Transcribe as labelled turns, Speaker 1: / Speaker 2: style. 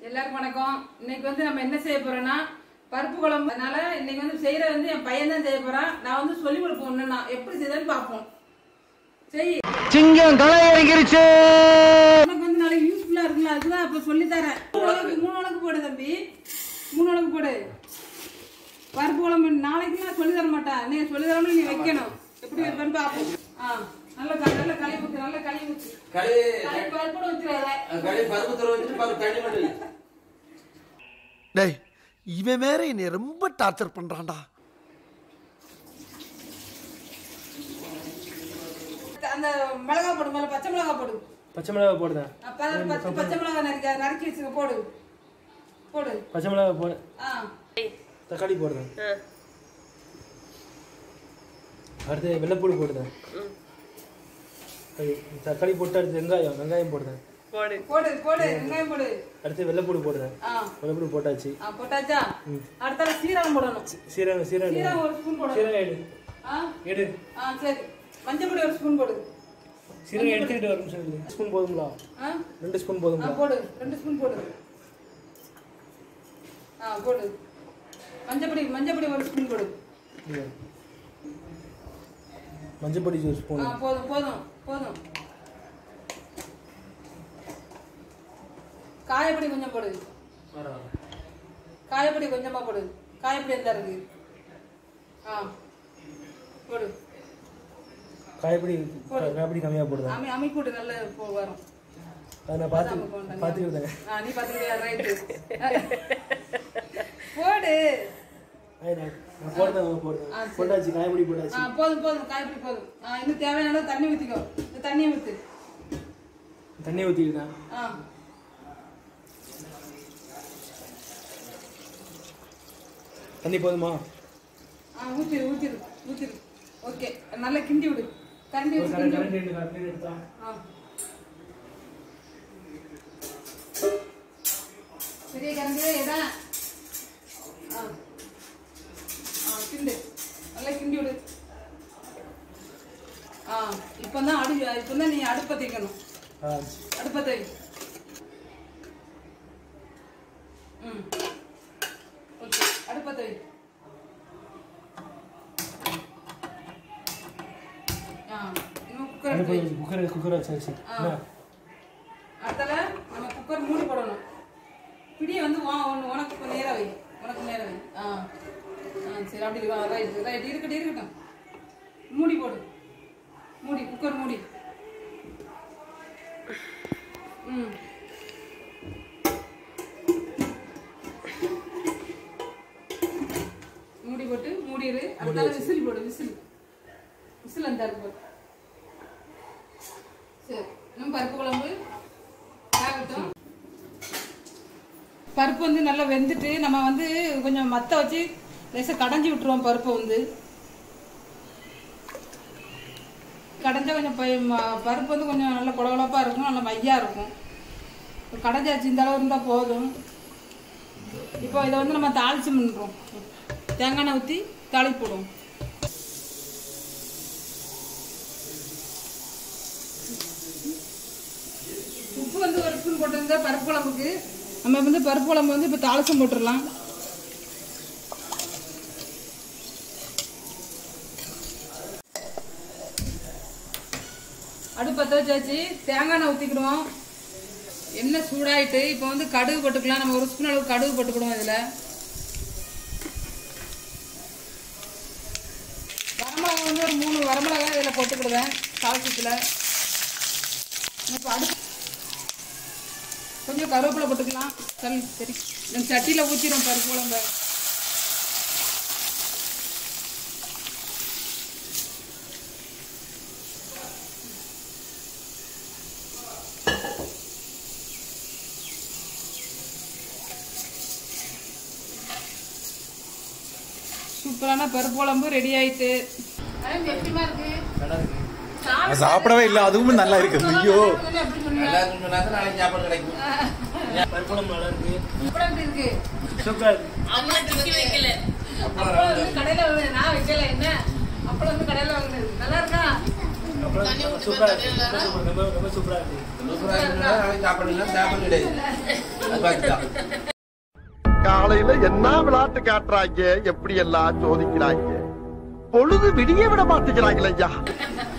Speaker 1: எல்லாருக்கும் வணக்கம் இன்னைக்கு வந்து நம்ம என்ன செய்ய போறோம்னா பருப்பு குழம்பு அதனால இன்னைக்கு வந்து செய்யற வந்து என் பையன் தான் செய்ய போறான் நான் வந்து சொல்லி கொடுப்போம் ஒண்ணுன்னா எப்படி செய்யறதுன்னு பார்ப்போம் செய்
Speaker 2: சிங்கம் களை இறங்கிருச்சு
Speaker 1: உனக்கு வந்து நாளைக்கு யூஸ்ஃபுல்லா இருக்குல்ல அதுதான் இப்ப சொல்லி தரேன் மூணு உலக்கு மூணு உலக்கு போடு தம்பி மூணு உலக்கு போடு பருப்பு குழம்பு நாளைக்கு நான் சொல்லி தர மாட்டேன் நீ சொல்லி தரணும் நீ வைக்கணும் எப்படி வைப்பேன்னு பார்ப்போம் ஆ நல்ல க- நல்ல களி ஊத்து நல்ல களி ஊத்து
Speaker 3: களி
Speaker 1: களி பருப்பு கூட ஊத்துறாத
Speaker 3: களி பருப்பு தர வச்சுட்டு பருப்பு தண்ணி மட்டும் வை.
Speaker 4: டேய் இவன் வேற என்னை ரொம்ப டார்ச்சர் பண்றான்டா
Speaker 1: அந்த மிளகா போடு மேல பச்சை மிளகா போடு
Speaker 5: பச்சை மிளகாய் போடுதேன்
Speaker 1: அப்ப அது பச்சை பச்சை மிளகா நறுக்கி நறுக்கி வச்சுக்க போடு போடு
Speaker 5: பச்சை மிளகாய் போடு
Speaker 1: ஆ
Speaker 5: தக்காளி போடுதேன் அடுத்து வெள்ளைப்பூடு போடுதேன் அது தக்காளி போட்டு அடுத்து வெங்காயம் வெங்காயம் போடுதேன்
Speaker 1: போடு போடு வெங்காயம் போடு
Speaker 5: அடுத்து வெள்ளைப்பூடு போடுதேன்
Speaker 1: ஆ
Speaker 5: வெள்ளைப்பூடு போட்டாச்சு
Speaker 1: ஆ போட்டாச்சா அடுத்தால சீரகம் போடணும்
Speaker 5: சீரகம் சீரகம் எடு.
Speaker 1: சீரகம் ஒரு ஸ்பூன் போடணும்
Speaker 5: சீரகம் எடு
Speaker 1: ஆ
Speaker 5: எடு
Speaker 1: ஆ சரி மஞ்சள் பொடி ஒரு ஸ்பூன் போடு
Speaker 5: சீரகம் எடுத்துக்கிட்டு வரும் சொல்லி ஸ்பூன் போதுங்களா
Speaker 1: ஆ
Speaker 5: ரெண்டு ஸ்பூன்
Speaker 1: ஆ
Speaker 5: போதுங்களா
Speaker 1: போடு ரெண்டு ஸ்பூன் போடு ஆ போடு மஞ்சள் பொடி மஞ்சள் பொடி ஒரு ஸ்பூன் போடு
Speaker 5: இது. மஞ்சள் பொடி ஒரு ஸ்பூன்
Speaker 1: ஆ போதும் போதும் போதும் காயப்பொடி கொஞ்சம் போடு காயப்பொடி கொஞ்சமா போடு காயப்பொடி எந்த இருக்கு ஆ போடு
Speaker 5: காய்பொடி காய்பொடி கம்மியாக போடுதேன்
Speaker 1: அமி அமி கூட்டு நல்ல போ வரும்
Speaker 5: அதை நான் பார்த்து
Speaker 1: அதான் போண்டா.
Speaker 5: பார்த்துக்கிட்டேன்
Speaker 1: ஆ நீ பாத்துக்கிறியா ரைட்டு போடு
Speaker 5: நான் போடுதேன் போடுதேன்
Speaker 1: ஆ, சரி.
Speaker 5: போட்டாச்சு காய்பொடி போட்டாச்சு
Speaker 1: ஆ போதும் போதும் காயப்பொடி போதும் ஆ இன்னும் தேவையான அளவு தண்ணி ஊத்திக்கோ இந்த தண்ணியை ஊத்து
Speaker 5: தண்ணி ஊற்றிக்கிட்டேன்
Speaker 1: ஆ
Speaker 5: தண்ணி போதுமா
Speaker 1: ஆ ஊத்திரு ஊத்திரு ஊத்திரு ஓகே நல்லா கிண்டி விடு கரண்டி வச்சு கிண்டி விடு
Speaker 5: கரண்ட் கரண்ட் எடுத்தா
Speaker 1: ஆ பெரிய கரண்டியே எதா ஆ ஆ கிண்டு நல்லா கிண்டி விடு ஆ இப்போ தான் அடு இப்போ தான் நீ அடுப்பை தேய்க்கணும்
Speaker 5: ஆ
Speaker 1: அடுப்பை தை ம் ஓகே அடுப்பை தை ஆ இன்னும் குக்கர்
Speaker 5: தண்ணி
Speaker 1: எடுத்து வை.
Speaker 5: போய் குக்கர் குக்கர் வச்சாச்சு
Speaker 1: ஆ.
Speaker 5: என்ன?
Speaker 1: அடுத்தால நம்ம குக்கர் மூடி போடணும் பிடியை வந்து வா ஒன்று உனக்கு இப்போ நேரா வை உனக்கு நேரா வை ஆ ஆ சரி அப்படி வா ரைட் ரைட் இருக்கட்டும் இருக்கட்டும் மூடி போடு மூடி குக்கர் மூடி ம் மூடி போட்டு மூடிடு அடுத்தால விசில் போடு விசில் விசில் அந்த போடு சரி இன்னும் பருப்பு குழம்பு ஆகட்டும் பருப்பு வந்து நல்லா வெந்துட்டு நம்ம வந்து கொஞ்சம் மத்த வச்சு லேசாக கடைஞ்சி விட்டுருவோம் பருப்பை வந்து கடைஞ்சா கொஞ்சம் பை- ம- பருப்பு வந்து கொஞ்சம் நல்ல குழகுழப்பா இருக்கும் நல்ல மையா இருக்கும் இப்போ கடைஞ்சாச்சு இந்த அளவு இருந்தால் போதும் இப்போ இதை வந்து நம்ம தாளிச்சு பண்ணுறோம் தேங்காய் எண்ணெய் ஊற்றி தாளிப்பு போடுவோம் உப்பு வந்து ஒரு ஸ்பூன் போட்டிருந்தா பருப்பு குழம்புக்கு நம்ம வந்து பருப்பு குழம்பு வந்து இப்போ தாளிச்சம் போட்டுடலாம் அடுப்பு பற்ற வச்சாச்சு தேங்காய் எண்ணெய் ஊற்றிக்கிடுவோம் எண்ணெய் சூடாயிட்டு இப்போ வந்து கடுகு போட்டுக்கலாம் நம்ம ஒரு ஸ்பூன் அளவு கடுகு போட்டுக்கிடுவோம் இதில் வரமிளகா வந்து ஒரு மூணு வரமிளகா இதில் போட்டுக்கிடுவேன் தாளிச்சத்தில் இப்போ அடுப்பு கொஞ்சம் கருவேப்பிலை போட்டுக்கலாம் சரி சரி இந்த சட்டியில் ஊற்றிடும் பருப்பு குழம்ப சூப்பரான பருப்பு குழம்பு ரெடி ஆயிட்டு எப்படிமா இருக்கு
Speaker 6: சாப்பிடவே இல்ல அதுவும் நல்லா இருக்கு ஐயோ
Speaker 1: எப்படி சொன்னீங்க
Speaker 3: எல்லாருக்கும் சொன்னாங்க நாளைக்கு ஞாபகம் கிடைக்கும்
Speaker 5: பருப்பு குழம்பு நல்லா இருக்கு
Speaker 1: அப்புறம் எப்படி இருக்கு
Speaker 5: சூப்பரா இருக்கு
Speaker 1: அப்பளம் வந்து கடையில வாங்கினது. நான் வைக்கல என்ன அப்பளம் வந்து கடையில வாங்கினது நல்லா இருக்கா
Speaker 5: அப்புறம் சூப்பரா இருக்கு ரொம்ப சூப்பர் ரொம்ப ரொம்ப சூப்பரா இருக்கு
Speaker 3: நாளைக்கு சாப்பிடலாம் சாப்பிட கிடையாது அது பார்த்துதான்
Speaker 4: காலையில என்ன விளையாட்டு காட்டுறாங்க எப்படி எல்லாம் சோதிக்கிறாங்க பொழுது விடிய விட மாட்டேங்கிறாங்களே ஐயா